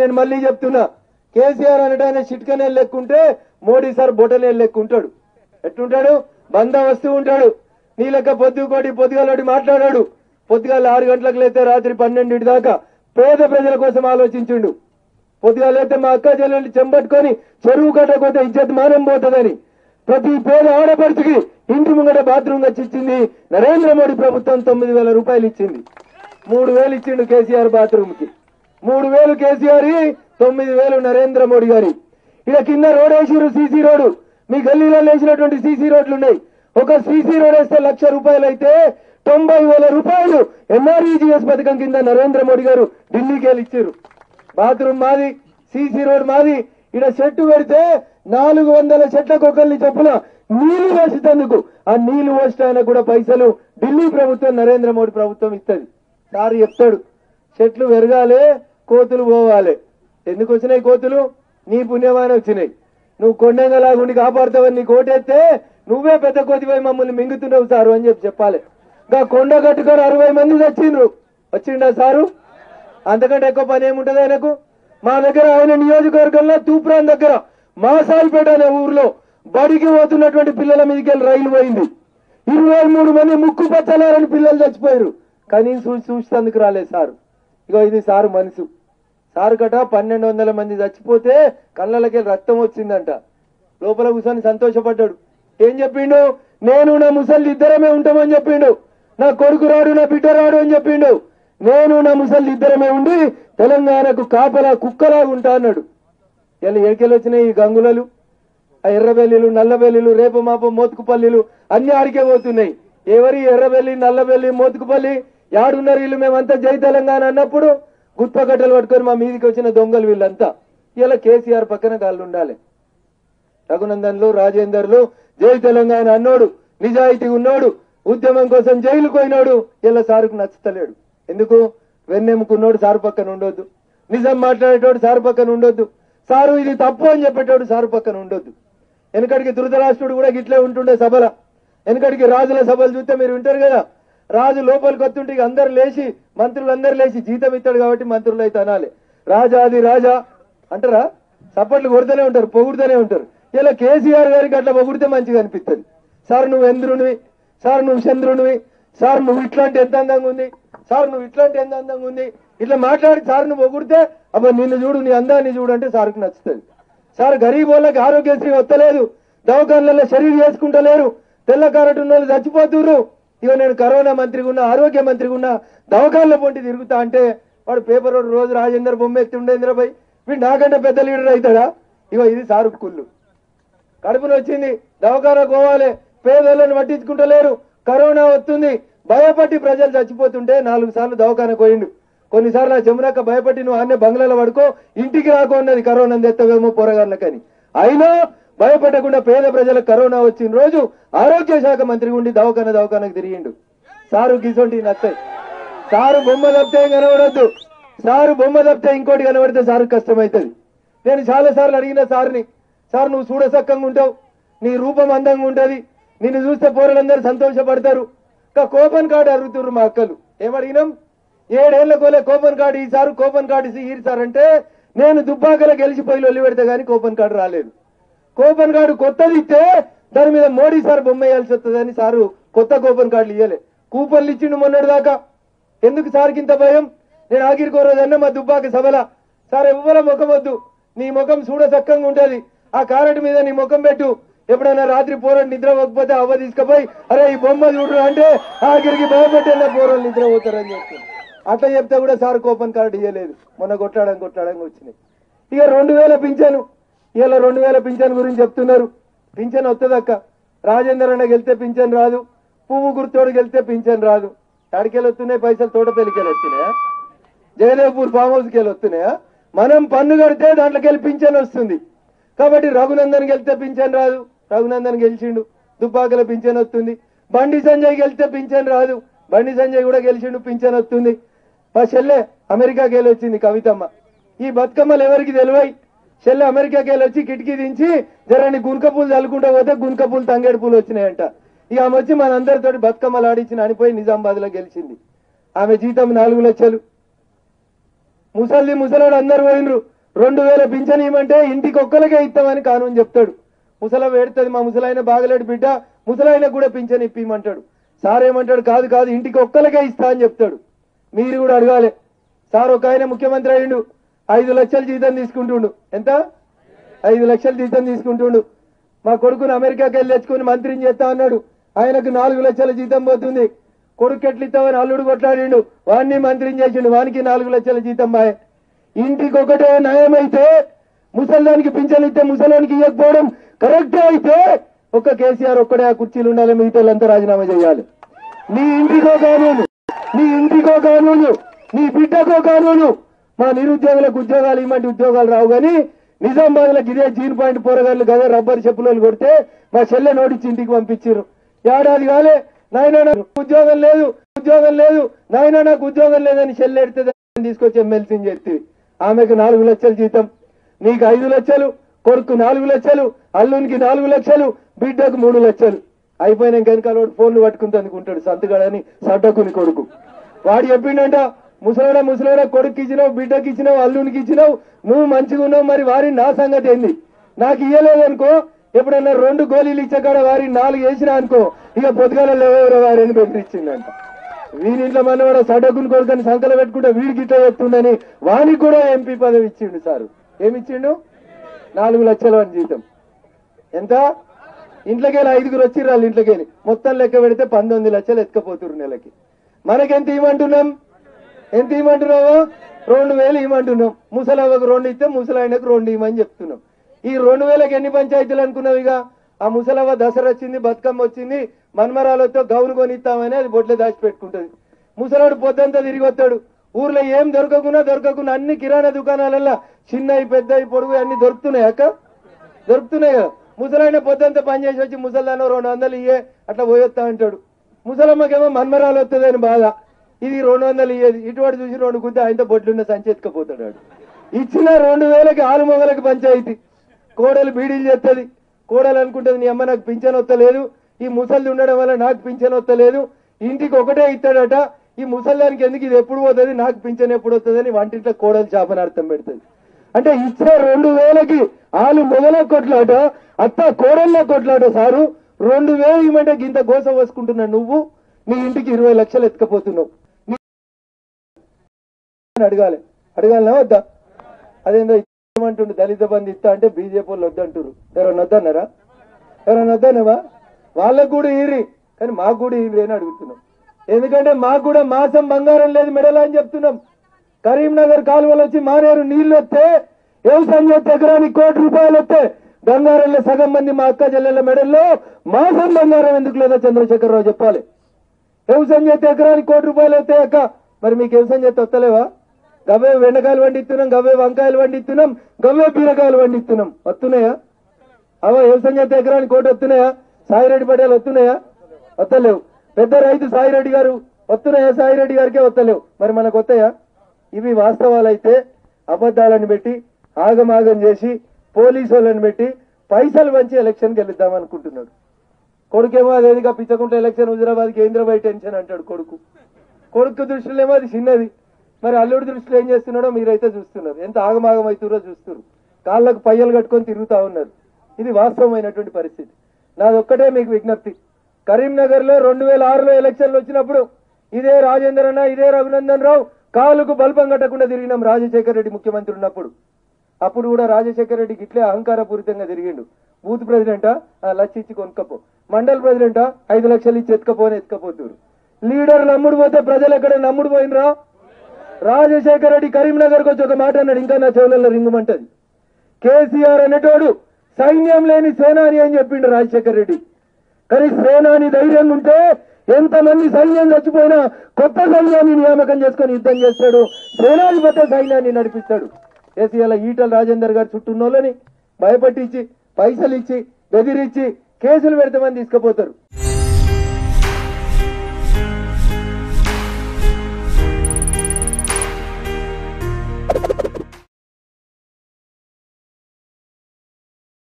నేను మళ్ళీ చెప్తున్నా కేసీఆర్ అనట ఆయన చిట్కనే లెక్కుంటే మోడీ సార్ బొటనే లెక్కుంటాడు ఎట్లుంటాడు బందోబస్తు ఉంటాడు నీ లెక్క పొద్దుకోటి పొద్దుగాలోటి మాట్లాడాడు పొద్దుగాల ఆరు గంటలకు లేతే రాత్రి పన్నెండింటి దాకా పేద ప్రజల కోసం ఆలోచించిండు పొద్దుగాల లేతే మా అక్క చెల్లెలు చెంబట్టుకొని చెరువు కట్టకపోతే ఇజ్జత్ మానం పోతుందని ప్రతి పేద ఆడపడుచుకి ఇంటి ముంగట బాత్రూమ్ ఇచ్చింది నరేంద్ర మోడీ ప్రభుత్వం తొమ్మిది వేల రూపాయలు ఇచ్చింది మూడు వేలు ఇచ్చిండు కేసీఆర్ బాత్రూమ్ కి మూడు వేలు కేసీఆర్ యి, తొమ్మిది వేలు నరేంద్ర మోడీ గారి ఇక కింద రోడ్ వేసిరు సీసీ రోడ్డు మీ గల్లీలో వేసినటువంటి సీసీ రోడ్లు ఉన్నాయి ఒక సీసీ రోడ్ వేస్తే లక్ష రూపాయలు అయితే తొంభై వేల రూపాయలు ఎంఆర్ఈజీఎస్ పథకం కింద నరేంద్ర మోడీ గారు ఢిల్లీకి వెళ్ళి ఇచ్చారు బాత్రూమ్ మాది సీసీ రోడ్ మాది ఇక్కడ చెట్టు పెడితే నాలుగు వందల చెట్లకు ఒకరిని చొప్పున నీళ్లు వేసేందుకు ఆ నీళ్లు పోసడానికి కూడా పైసలు ఢిల్లీ ప్రభుత్వం నరేంద్ర మోడీ ప్రభుత్వం ఇస్తుంది సారు చెప్తాడు చెట్లు పెరగాలి కోతులు పోవాలి ఎందుకు వచ్చినాయి కోతులు నీ పుణ్యమానే వచ్చినాయి నువ్వు కొండంగలాగుండి కాపాడుతావని నీకు ఓటేస్తే నువ్వే పెద్ద కోతిపై మమ్మల్ని మింగుతున్నావు సారు అని చెప్పి చెప్పాలి ఇంకా కొండ కట్టుకొని అరవై మంది వచ్చిండ్రు వచ్చిండా సారు అంతకంటే ఎక్కువ పని ఏముంటది ఆయనకు మా దగ్గర ఆయన నియోజకవర్గంలో తూప్రాన్ దగ్గర మాసాయిపేట అనే ఊర్లో బడికి పోతున్నటువంటి పిల్లల మీదకి వెళ్ళి రైలు పోయింది ఇరవై మూడు మంది ముక్కు పచ్చలారని పిల్లలు చచ్చిపోయారు కనీసం చూసి చూసేందుకు రాలేదు సారు ఇగో ఇది సారు మనసు సారు కట పన్నెండు వందల మంది చచ్చిపోతే కళ్ళకి రక్తం వచ్చిందంట లోపల కూర్చొని సంతోషపడ్డాడు ఏం చెప్పిండు నేను నా ముసలి ఇద్దరమే ఉంటామని చెప్పిండు నా కొడుకు రాడు నా బిడ్డ రాడు అని చెప్పిండు నేను నా ముసలి ఇద్దరమే ఉండి తెలంగాణకు కాపలా కుక్కలాగా ఉంటా అన్నాడు ఇలా ఎడికెళ్ళి వచ్చినాయి ఈ గంగులలు ఆ ఎర్రబెల్లిలు నల్లబెల్లిలు రేపు మాప మోతుకుపల్లిలు అన్ని ఆడికే పోతున్నాయి ఎవరి ఎర్రబెల్లి నల్లబెల్లి మోతుకుపల్లి యాడున్నారు వీళ్ళు మేమంతా జై తెలంగాణ అన్నప్పుడు గుత్పకట్టలు పట్టుకొని మా మీదికి వచ్చిన దొంగలు వీళ్ళంతా ఇలా కేసీఆర్ పక్కన గాళ్ళు ఉండాలి రఘునందన్లు రాజేందర్లు జై తెలంగాణ అన్నోడు నిజాయితీ ఉన్నోడు ఉద్యమం కోసం జైలుకు పోయినోడు ఇలా సారుకు నచ్చుతలేడు ఎందుకు వెన్నెముకున్నోడు సారు పక్కన ఉండొద్దు నిజం మాట్లాడేటోడు సారు పక్కన ఉండొద్దు సారు ఇది తప్పు అని చెప్పేటోడు సారు పక్కన ఉండొద్దు వెనకడికి ధృతరాష్ట్రుడు కూడా గిట్లే ఉంటుండే సభల వెనకడికి రాజుల సభలు చూస్తే మీరు వింటారు కదా రాజు లోపలికి వస్తుంటే ఇక అందరు లేచి మంత్రులు అందరు లేచి జీతం ఇస్తాడు కాబట్టి మంత్రులు అయితే అనాలి రాజాది రాజా అంటారా సప్పట్లు కొడుతూనే ఉంటారు పొగుడుతూనే ఉంటారు ఇలా కేసీఆర్ గారికి అట్లా పొగిడితే మంచిగా అనిపిస్తుంది సార్ నువ్వు ఎంద్రునివి సార్ నువ్వు చంద్రునివి సార్ నువ్వు ఇట్లాంటి ఎంత అందంగా ఉంది సార్ నువ్వు ఇట్లాంటి ఎంత అందంగా ఉంది ఇట్లా మాట్లాడి సార్ నువ్వు పొగిడితే అబ్బా నిన్ను చూడు నీ అందాన్ని చూడు అంటే సార్కి నచ్చుతుంది సార్ గరీబ్ వాళ్ళకి ఆరోగ్యశ్రీ వస్తలేదు దవాఖాన్లలో శరీరం చేసుకుంటలేరు తెల్ల కారటు ఉన్న వాళ్ళు చచ్చిపోతుర్రు ఇక నేను కరోనా మంత్రిగా ఉన్నా ఆరోగ్య మంత్రిగా ఉన్నా దవాఖాన్ల పొంటి తిరుగుతా అంటే వాడు పేపర్ వాడు రోజు రాజేందర్ బొమ్మ ఎత్తి ఉండేంద్రబాయ్ వీడు నాకంటే పెద్ద లీడర్ అవుతాడా ఇగో ఇది సారు కుళ్ళు కడుపున వచ్చింది దవాఖానా పోవాలి పేదలను పట్టించుకుంటలేరు కరోనా వస్తుంది భయపట్టి ప్రజలు చచ్చిపోతుంటే నాలుగు సార్లు దవాఖానా పోయిండు కొన్నిసార్లు ఆ జమునక్క భయపట్టి నువ్వు అన్నే బంగ్లాలో పడుకో ఇంటికి రాకు అన్నది కరోనా తెత్తవేమో పోరగాళ్ళకని అయినా భయపడకుండా పేద ప్రజలకు కరోనా వచ్చిన రోజు ఆరోగ్య శాఖ మంత్రి ఉండి దవాఖానా దవాఖానకు తిరిగిండు సారు గిసొంటి నచ్చాయి సారు బొమ్మ తప్పితే ఏం కనబడద్దు సారు బొమ్మ తప్పితే ఇంకోటి కనబడితే సారు కష్టమవుతుంది నేను చాలా సార్లు అడిగిన సార్ని సార్ నువ్వు చూడసక్కంగా ఉంటావు నీ రూపం అందంగా ఉంటది నిన్ను చూస్తే పోరలందరూ సంతోషపడతారు ఇంకా కూపన్ కార్డు అడుగుతుర్రు మా అక్కలు ఏమడిగినాం ఏడేళ్ల కోలే కూపన్ కార్డు ఈసారి కూపన్ కార్డు ఇసి ఈరు సార్ అంటే నేను దుబ్బాకలో గెలిచిపోయి లొల్లి పెడితే గానీ కూపన్ కార్డు రాలేదు కూపన్ కార్డు కొత్తది ఇస్తే దాని మీద మోడీ సార్ బొమ్మ వేయాల్సి వస్తుందని సారు కొత్త కూపన్ కార్డులు ఇవ్వలే కూపన్లు ఇచ్చిండు మొన్నటి దాకా ఎందుకు సార్కి ఇంత భయం నేను ఆఖరి కోరోజన్న మా దుబ్బాక సభల సార్ ఎవ్వర ముఖం వద్దు నీ ముఖం చూడ చక్కంగా ఉంటది ఆ కారెట్ మీద నీ ముఖం పెట్టు ఎప్పుడైనా రాత్రి పోరడు నిద్ర పోకపోతే అవ్వ తీసుకుపోయి అరే ఈ బొమ్మ చూడు అంటే ఆఖరికి భయపెట్టిన పోరలు నిద్ర పోతారని చెప్తుంది అట్లా చెప్తే కూడా సార్ కూపన్ కార్డు ఇవ్వలేదు మొన్న కొట్లాడడం కొట్లాడడం వచ్చినాయి ఇక రెండు వేల పింఛను ఇలా రెండు వేల పింఛన్ గురించి చెప్తున్నారు పింఛన్ వస్తుందక్క రాజేందర్ అన్న గెలితే పింఛన్ రాదు పువ్వు గుర్తోడు గెలితే పింఛన్ రాదు ఎక్కడికెళ్ళి వస్తున్నాయి పైసలు తోటపల్లికి వెళ్ళి వస్తున్నాయా జయదేవ్పూర్ ఫామ్ హౌస్కి వెళ్ళి వస్తున్నాయా మనం పన్ను కడితే దాంట్లోకి వెళ్ళి పింఛన్ వస్తుంది కాబట్టి రఘునందన్ గెలితే పింఛన్ రాదు రఘునందన్ గెలిచిండు దుబ్బాకల పింఛన్ వస్తుంది బండి సంజయ్ గెలిస్తే పింఛన్ రాదు బండి సంజయ్ కూడా గెలిచిండు పింఛన్ వస్తుంది మా చెల్లె అమెరికాకి వెళ్ళి వచ్చింది కవితమ్మ ఈ బతుకమ్మలు ఎవరికి తెలివై చెల్లె అమెరికాకి వెళ్ళి వచ్చి కిటికీ దించి జరని గుంక పూలు చల్లుకుంటా పోతే గుంక పూలు తంగేడు పూలు వచ్చినాయంట ఇక ఆమె వచ్చి మనందరితోటి బతుకమ్మలు ఆడించి అనిపోయి నిజామాబాద్ లో గెలిచింది ఆమె జీతం నాలుగు లక్షలు ముసలి ముసలాడు అందరు పోయినరు రెండు వేల పింఛన్ ఇవ్వమంటే ఇంటికి ఒక్కరికే ఇస్తామని కానూని చెప్తాడు ముసల వేడుతుంది మా ముసలాయన బాగలేడు బిడ్డ ముసలాయన కూడా పింఛన్ ఇప్పిమంటాడు సార్ ఏమంటాడు కాదు కాదు ఇంటికి ఒక్కరికే ఇస్తా అని చెప్తాడు మీరు కూడా అడగాలి సార్ ఒక ఆయన ముఖ్యమంత్రి అయ్యిండు ఐదు లక్షలు జీతం తీసుకుంటుండు ఎంత ఐదు లక్షలు జీతం తీసుకుంటుండు మా కొడుకుని అమెరికాకి వెళ్ళి తెచ్చుకుని మంత్రిని చేస్తా అన్నాడు ఆయనకు నాలుగు లక్షల జీతం పోతుంది కొడుకు ఎట్లు ఇస్తామని అల్లుడు కొట్లాడిండు వాడిని మంత్రిని చేసిండు వానికి నాలుగు లక్షల జీతం బాయ్ ఇంటికి ఒకటే నయమైతే ముసల్దానికి పింఛన్ ఇస్తే ముసలానికి ఇవ్వకపోవడం కరెక్టే అయితే ఒక్క కేసీఆర్ ఒక్కడే ఆ కుర్చీలు ఉండాలి మిగతా వాళ్ళంతా రాజీనామా చేయాలి నీ ఇంటికో కానూను నీ ఇంటికో కానూను నీ బిడ్డకో కానూను మా నిరుద్యోగులకు ఉద్యోగాలు ఇవ్వమంటే ఉద్యోగాలు రావు కానీ నిజామాబాద్లకు ఇదే జీన్ పాయింట్ పోరగాళ్ళు కదా రబ్బర్ చెప్పులు కొడితే మా చెల్లె నోటిచ్చి ఇంటికి పంపించారు ఏడాది కాలే నాయన నాకు ఉద్యోగం లేదు ఉద్యోగం లేదు నాయన నాకు ఉద్యోగం లేదని చెల్లె ఎడుతుంది తీసుకొచ్చి ఎమ్మెల్సీని చెప్తే ఆమెకు నాలుగు లక్షల జీతం నీకు ఐదు లక్షలు కొడుకు నాలుగు లక్షలు అల్లునికి నాలుగు లక్షలు బిడ్డకు మూడు లక్షలు అయిపోయినాక వెనకాల వాడు ఫోన్లు పట్టుకుని అందుకుంటాడు సంతగాడని సడ్డకుని కొడుకు వాడు చెప్పిండంట ముసలాడ ముసలాడ కొడుకు ఇచ్చినావు బిడ్డకి ఇచ్చినావు అల్లునికి ఇచ్చినావు నువ్వు మంచిగా ఉన్నావు మరి వారి నా సంగతి ఏంది నాకు ఇయ్యలేదనుకో ఎప్పుడన్నా రెండు గోళీలు ఇచ్చకాడ వారి నాలుగు వేసినా అనుకో ఇక పొద్దుగాల లేవెవరో వారిని బెదిరించిందంట వీరింట్లో మనవాడ సడకుని కొడుకని సంకల పెట్టుకుంటే వీడికి ఇట్లా చెప్తుండని వానికి కూడా ఎంపీ పదవి ఇచ్చిండు సారు ఏమిచ్చిండు నాలుగు లక్షలు అని జీతం ఎంత ఇంట్లోకి వెళ్ళి ఐదుగురు వచ్చిర్రు వాళ్ళు ఇంట్లోకి వెళ్ళి మొత్తం లెక్క పెడితే పంతొమ్మిది లక్షలు ఎత్తుకపోతున్నారు నెలకి మనకెంత ఇవ్వమంటున్నాం ఎంత ఇవ్వమంటున్నావు రెండు వేలు ఇవ్వమంటున్నాం ముసలవ్వకు రెండు ఇస్తే ముసలాయనకు రెండు ఇవ్వమని చెప్తున్నాం ఈ రెండు వేలకు ఎన్ని పంచాయతీలు అనుకున్నావు ఇక ఆ ముసలవ్వ దసరా వచ్చింది బతుకమ్మ వచ్చింది మన్మరాలతో గౌను కొనిస్తామని అది బొట్లే దాచిపెట్టుకుంటది ముసలాడు పొద్దంతా తిరిగి వస్తాడు ఊర్లో ఏం దొరకకున్నా దొరకకున్నా అన్ని కిరాణా దుకాణాలల్లో చిన్నవి పెద్దవి పొడుగు అన్ని దొరుకుతున్నాయి అక్క దొరుకుతున్నాయి కదా ముసలాయన పొద్దంతా పని చేసి వచ్చి ముసల్దానం రెండు వందలు ఇయ్యే అట్లా పోయొస్తా అంటాడు ముసలమ్మకేమో మన్మరాలు వస్తుందని బాధ ఇది రెండు వందలు ఇయ్యేది ఇటువంటి చూసి రెండు గుద్ద ఆయనతో బొట్లున్న సంచెత్తుకపోతాడు వాడు. ఇచ్చిన రెండు వేలకి ఆరు మొగలకి పంచాయతీ కోడలు బీడీలు చేస్తుంది కోడలు అనుకుంటుంది నీ అమ్మ నాకు పింఛన్ వస్తలేదు ఈ ముసలిది ఉండడం వల్ల నాకు పింఛన్ వస్తలేదు ఇంటికి ఒకటే ఇస్తాడట ఈ ముసల్దానికి ఎందుకు ఇది ఎప్పుడు పోతుంది నాకు పింఛన్ ఎప్పుడు వస్తుందని వంటింట్లో కోడలు చేపని అర్థం పెడుతుంది అంటే ఇచ్చే రెండు వేలకి ఆలు మొదల కొట్లాట అత్త కోడళ్ళ కొట్లాట సారు రెండు వేలు ఇవ్వమంటే గింత గోస పోసుకుంటున్నావు నువ్వు నీ ఇంటికి ఇరవై లక్షలు ఎత్తుకపోతున్నావు నీ- అని అడగాలి అడగాలనా వద్దా అదేందో ఏమంటుండు దళిత బంధు ఇస్తా అంటే బీజేపీ వాళ్ళు వద్దంటారు ఎవరన్నా వద్దన్నారా ఎవరన్నా వద్దన్నావా వాళ్ళకు కూడా ఈరి కానీ మాకు కూడా ఈరి అని అడుగుతున్నాం ఎందుకంటే మాకు కూడా మాసం బంగారం లేదు మెడల అని చెప్తున్నాం కరీంనగర్ కాలువలు వచ్చి మారేరు నీళ్లు వస్తే వ్యవసాయం చేస్తే ఎకరానికి కోటి రూపాయలు వస్తే బంగారంలో సగం మంది మా అక్క చెల్లెల మెడల్లో మాసం బంగారం ఎందుకు లేదో చంద్రశేఖరరావు చెప్పాలి వ్యవసాయం చేస్తే ఎకరానికి కోటి రూపాయలు వస్తాయి అక్క మరి మీకు వ్యవసాయం చేస్తే వస్తలేవా గవ్వే వెండకాయలు వండిస్తున్నాం గవ్వే వంకాయలు వండిస్తున్నాం గవ్వే బీరకాయలు వండిస్తున్నాం వస్తున్నాయా అవ వ్యవసాయం చేస్తే ఎకరానికి కోటి వస్తున్నాయా సాయిరెడ్డి పటేల్ వస్తున్నాయా వస్తలేవు పెద్ద రైతు సాయిరెడ్డి గారు వస్తున్నాయా సాయిరెడ్డి గారికే వస్తలేవు మరి మనకు వస్తాయా ఇవి వాస్తవాలైతే అబద్ధాలను పెట్టి ఆగమాగం చేసి పోలీసు వాళ్ళని పెట్టి పైసలు పంచి ఎలక్షన్ గెలుద్దాం అనుకుంటున్నాడు కొడుకేమో అదేదిగా పిచ్చకుంట ఎలక్షన్ హుజరాబాద్ కేంద్రపై టెన్షన్ అంటాడు కొడుకు కొడుకు దృష్టిలో ఏమో అది చిన్నది మరి అల్లుడి దృష్టిలో ఏం చేస్తున్నాడో మీరైతే చూస్తున్నారు ఎంత ఆగమాగం అవుతారో చూస్తున్నారు కాళ్ళకు పయ్యలు కట్టుకొని తిరుగుతా ఉన్నారు ఇది వాస్తవమైనటువంటి పరిస్థితి నాదొక్కటే మీకు విజ్ఞప్తి కరీంనగర్ లో రెండు వేల ఆరులో ఎలక్షన్లు వచ్చినప్పుడు ఇదే రాజేందర్ అన్న ఇదే రఘునందన్ రావు కాలుకు బల్పం కట్టకుండా తిరిగినాం రాజశేఖర రెడ్డి ముఖ్యమంత్రి ఉన్నప్పుడు అప్పుడు కూడా రాజశేఖర రెడ్డికి ఇట్లే అహంకారపూరితంగా తిరిగిండు బూత్ ప్రెసిడెంటా ఆ, లక్ష ఇచ్చి కొనుక్కపో మండల్ ప్రెసిడెంటా ఐదు లక్షలు ఇచ్చి ఎత్తుకపోని ఎత్తుకపోతున్నారు లీడర్ నమ్ముడు పోతే ప్రజలు ఎక్కడ నమ్ముడు పోయినరా రాజశేఖర రెడ్డి కరీంనగర్కి వచ్చి ఒక మాట అన్నాడు ఇంకా నా చెవులలో రింగుమంటది కేసీఆర్ అనేటోడు సైన్యం లేని సేనాని అని చెప్పిండు రాజశేఖర రెడ్డి కానీ సేనాని ధైర్యం ఉంటే ఎంతమంది సైన్యం చచ్చిపోయినా కొత్త సైన్యాన్ని నియామకం చేసుకొని యుద్ధం చేస్తాడు సేనాధిపతి సైన్యాన్ని నడిపిస్తాడు కేసీఆర్ ఈటల రాజేందర్ గారు చుట్టూ ఉన్నోళ్ళని భయపట్టించి పైసలు ఇచ్చి బెదిరించి కేసులు పెడతామని తీసుకుపోతారు